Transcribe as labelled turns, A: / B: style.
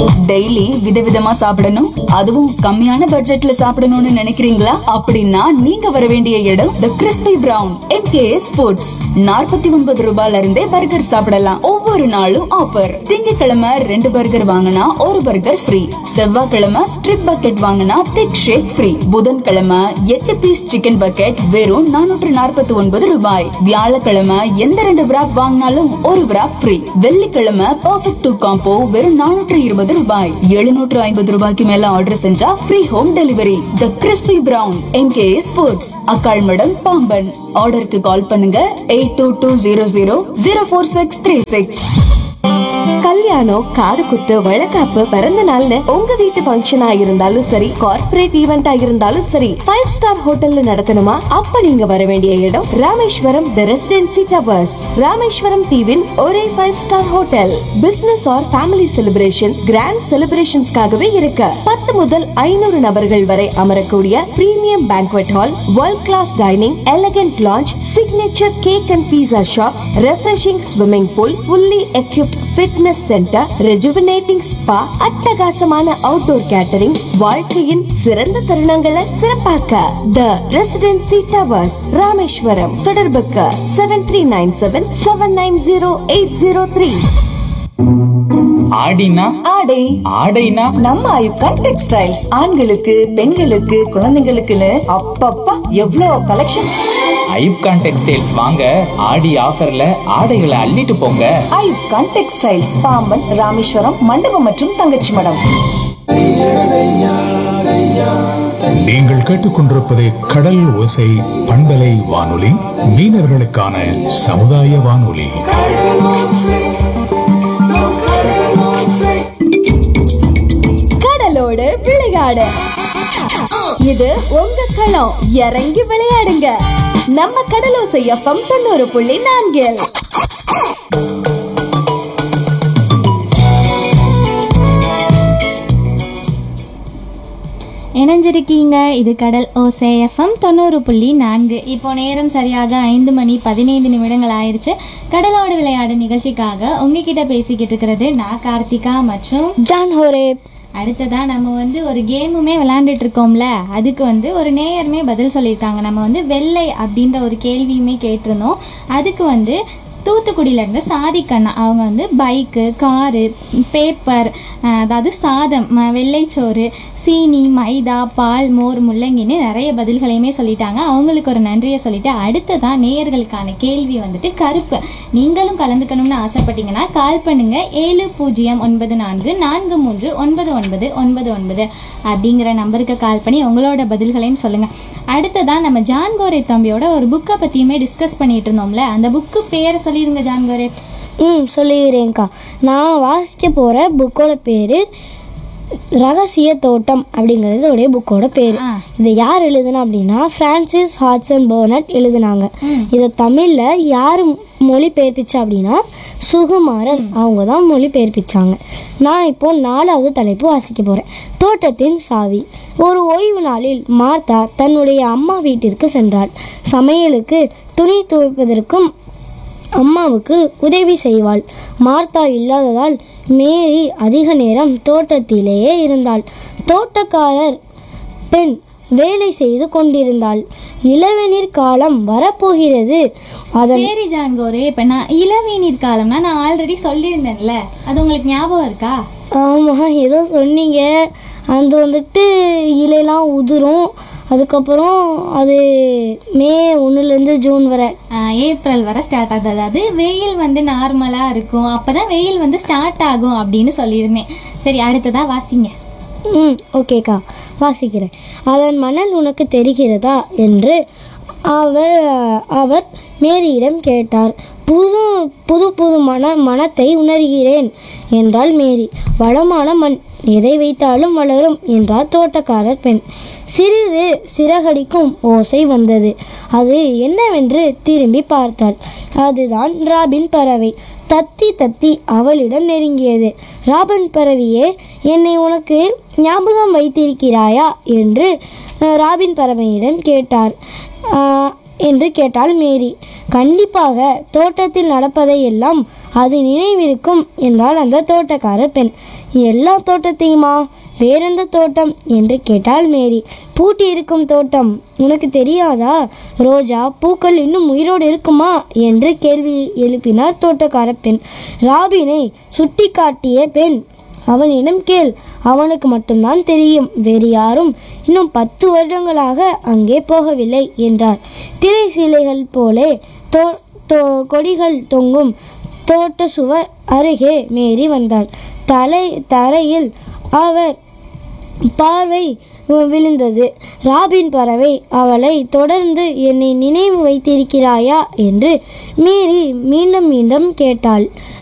A: Daily விதவிதமா சாப்பிடணும் அதுவும் கம்மியான பட்ஜெட்ல சாப்பிடணும்னு நினைக்கிறீங்களா அப்படின்னா நீங்க வர வேண்டிய இடம் the Crispy Brown MKS Foods நாற்பத்தி ஒன்பது ரூபாயில இருந்தே பர்கர் சாப்பிடலாம் ஒவ்வொரு நாளும் ஆஃபர் திங்கட்கிழமை ரெண்டு பர்கர் வாங்கினா ஒரு பர்கர் ஃப்ரீ செவ்வாய்க்கிழமை ஸ்ட்ரிப் பக்கெட் வாங்கினா திக் ஷேக் ஃப்ரீ புதன்கிழமை எட்டு பீஸ் சிக்கன் பக்கெட் வெறும் நானூற்று நாற்பத்தி ஒன்பது ரூபாய் வியாழக்கிழமை எந்த ரெண்டு விராப் வாங்கினாலும் ஒரு விராப் ஃப்ரீ வெள்ளிக்கிழமை பர்ஃபெக்ட் டூ காம்போ வெறும் நானூற்று இருபது ரூபாய் எழுநூற்று ஐம்பது ரூபாய்க்கு மேல ஆர்டர் செஞ்சா free home delivery the Crispy Brown MKS Foods Akkalmadam Pamban ஆர்டருக்கு கால் பண்ணுங்க eight two two zero zero zero four six three six
B: கல்யாணம் காது குத்து வழக்காப்பு பிறந்த நாள்னு உங்க வீட்டு ஃபங்க்ஷனா இருந்தாலும் சரி கார்ப்பரேட் ஈவெண்டா இருந்தாலும் சரி ஃபைவ் ஸ்டார் ஹோட்டல்ல நடத்தணுமா அப்ப நீங்க வர வேண்டிய இடம் Rameswaram the Residency Towers Rameswaram தீவின் ஒரே five star hotel business or family celebration grand செலிப்ரேஷன்ஸ்க்காகவே இருக்கு பத்து முதல் ஐநூறு நபர்கள் வரை அமரக்கூடிய premium banquet hall world class dining elegant lounge signature cake and pizza shops refreshing swimming pool fully equipped fitness centre rejuvenating spa அட்டகாசமான அவுட்டோர் கேட்டரிங் வாழ்க்கையின் சிறந்த தருணங்களை சிறப்பாக்க த ரெசிடென்சி டவர்ஸ் ராமேஸ்வரம் தொடர்புக்கு seven three nine seven seven nine zero eight zero three
C: ஆடினா
A: ஆடை
C: ஆடைனா
A: நம்ம ஐப்கான் textiles ஆண்களுக்கு பெண்களுக்கு குழந்தைங்களுக்குன்னு அப்பப்பா எவ்வளோ கலெக்ஷன்ஸ்
C: ஐப்கான் டெக்ஸ்டைல்ஸ் வாங்க ஆடி ஆஃபர்ல ஆடைகளை அள்ளிட்டு போங்க
A: ஐப்கான் டெக்ஸ்டைல்ஸ் பாம்பன் ராமேஸ்வரம் மண்டபம் மற்றும் தங்கச்சி மடம்
D: நீங்கள் கேட்டுக்கொண்டிருப்பது கடல் ஓசை பண்பலை வானொலி மீனவர்களுக்கான சமுதாய வானொலி
B: கடலோடு விளையாடு இது உங்க களம் இறங்கி விளையாடுங்க நம்ம கடலோசை எஃப்எம் தொண்ணூறு புள்ளி நான்கில்
E: இணைஞ்சிருக்கீங்க இது கடல் ஓசை எஃப்எம் தொண்ணூறு புள்ளி நான்கு இப்போ நேரம் சரியாக ஐந்து மணி பதினைந்து நிமிடங்கள் ஆயிடுச்சு கடலோடு விளையாடு நிகழ்ச்சிக்காக உங்ககிட்ட பேசிக்கிட்டு இருக்கிறது நான் கார்த்திகா மற்றும்
F: ஜான் ஹோரே
E: அடுத்ததா நம்ம வந்து ஒரு கேமுமே விளையாண்டுட்டு இருக்கோம்ல அதுக்கு வந்து ஒரு நேயருமே பதில் சொல்லியிருக்காங்க நம்ம வந்து வெள்ளை அப்படின்ற ஒரு கேள்வியுமே கேட்டிருந்தோம் அதுக்கு வந்து தூத்துக்குடியில இருந்து சாதிக்கண்ணா அவங்க வந்து பைக்கு காரு பேப்பர் அதாவது சாதம் ம- வெள்ளைச்சோறு சீனி மைதா பால் மோர் முள்ளங்கின்னு நிறைய பதில்களையுமே சொல்லிட்டாங்க அவங்களுக்கு ஒரு நன்றியை சொல்லிட்டு அடுத்ததான் நேயர்களுக்கான கேள்வி வந்துட்டு கருப்பு நீங்களும் கலந்துக்கணும்னு ஆசைப்பட்டீங்கன்னா கால் பண்ணுங்க ஏழு பூஜ்ஜியம் ஒன்பது நான்கு நான்கு மூன்று ஒன்பது ஒன்பது ஒன்பது ஒன்பது அப்படிங்கிற நம்பருக்கு கால் பண்ணி உங்களோட பதில்களையும் சொல்லுங்க அடுத்ததான் நம்ம ஜான் கோரே தம்பியோட ஒரு புக்கை பற்றியுமே டிஸ்கஸ் பண்ணிட்டு இருந்தோம்ல அந்த புக்கு பேரை சொல்லிடுங்க ஜான் கோரே
F: ம் சொல்லிடுறேன்க்கா நான் வாசிக்க போகிற புக்கோட பேர் ரகசிய தோட்டம் அப்படிங்கிறது உடைய புக்கோட பேர்
E: ஆ.
F: இதை யார் எழுதுனா அப்படின்னா ஃப்ரான்சிஸ் ஹாட்சன் பர்னட் எழுதுனாங்க இதை தமிழில் யார் மொழி பெயர்ப்பிச்சா அப்படின்னா சுகுமாரன் அவங்க தான் மொழி பெயர்ப்பிச்சாங்க நான் இப்போ நாலாவது தலைப்பு வாசிக்க போகிறேன் தோட்டத்தின் சாவி ஒரு ஓய்வு நாளில் மார்த்தா தன்னுடைய அம்மா வீட்டிற்கு சென்றாள் சமையலுக்கு துணி துவைப்பதற்கும் அம்மாவுக்கு உதவி செய்வாள் மார்த்தா இல்லாததால் மேரி அதிக நேரம் தோட்டத்திலேயே இருந்தாள் தோட்டக்காரர் பெண் வேலை செய்து கொண்டிருந்தாள் இளவேநீர் காலம் வரப்போகிறது அதன்
E: சரி ஜான் கோரே இப்போ நான் இளவேநீர் காலம்னா நான் ஆல்ரெடி சொல்லியிருந்தேன்ல அது உங்களுக்கு ஞாபகம் இருக்கா
F: ஆமாம் ஏதோ சொன்னீங்க அது வந்துட்டு இலையெல்லாம் உதிரும் அதுக்கப்புறம் அது மே ஒன்றுலேருந்து ஜூன் வரை
E: ஆஹ் ஏப்ரல் வரை ஸ்டார்ட் ஆகுது அதாவது வெயில் வந்து நார்மலாக இருக்கும் அப்போ தான் வெயில் வந்து ஸ்டார்ட் ஆகும் அப்படின்னு சொல்லியிருந்தேன் சரி அடுத்ததா வாசிங்க
F: ம் ஓகேக்கா வாசிக்கிறேன் அதன் மணல் உனக்கு தெரிகிறதா என்று அவர் அவர் மேரியிடம் கேட்டார் புது புது புது மன மனத்தை உணர்கிறேன் என்றாள் மேரி வளமான மண் எதை வைத்தாலும் வளரும் என்றார் தோட்டக்காரர் பெண் சிறிது சிறகடிக்கும் ஓசை வந்தது அது என்னவென்று திரும்பி பார்த்தாள் அதுதான் ராபின் பறவை தத்தி தத்தி அவளிடம் நெருங்கியது ராபன் பறவையே என்னை உனக்கு ஞாபகம் வைத்திருக்கிறாயா என்று அஹ், ராபின் பறவையிடம் கேட்டார் "ஆஹ், என்று கேட்டாள் மேரி கண்டிப்பாக தோட்டத்தில் நடப்பதை எல்லாம் அது நினைவிருக்கும் என்றாள் அந்த தோட்டக்கார பெண் எல்லா தோட்டத்தையுமா வேறெந்த தோட்டம் என்று கேட்டாள் மேரி பூட்டி இருக்கும் தோட்டம் உனக்கு தெரியாதா ரோஜா பூக்கள் இன்னும் உயிரோடு இருக்குமா என்று கேள்வி எழுப்பினார் தோட்டக்கார பெண் ராபினை சுட்டி காட்டிய பெண் அவனிடம் கேள் அவனுக்கு மட்டும்தான் தெரியும் வேறு யாரும் இன்னும் பத்து வருடங்களாக அங்கே போகவில்லை என்றார் திரை சீலைகள் போலே தோ தோ கொடிகள் தொங்கும் தோட்ட சுவர் அருகே மேரி வந்தாள் தலை தரையில் அவர் பார்வை விழுந்தது ராபின் பறவை அவளை தொடர்ந்து என்னை நினைவு வைத்திருக்கிறாயா என்று மீறி மீண்டும் மீண்டும் கேட்டாள்